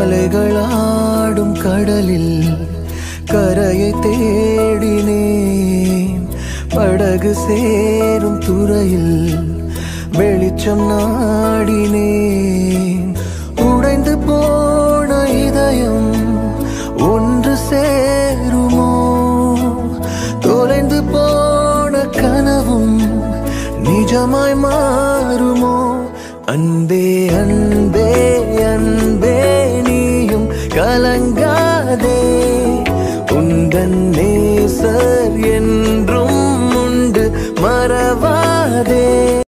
அலைகளாடும் கடலில் கரையை தேடினேன் படகு சேரும் துறையில் வெளிச்சம் நாடினேன் உடைந்து போன இதயம் ஒன்று சேருமோ தொலைந்து போன கனவும் நிஜமாய் மாறுமோ அன்பே அன்பே அன்பே நீயும் கலங்காதே உந்தன் நேசர் என்றும் உண்டு மறவாதே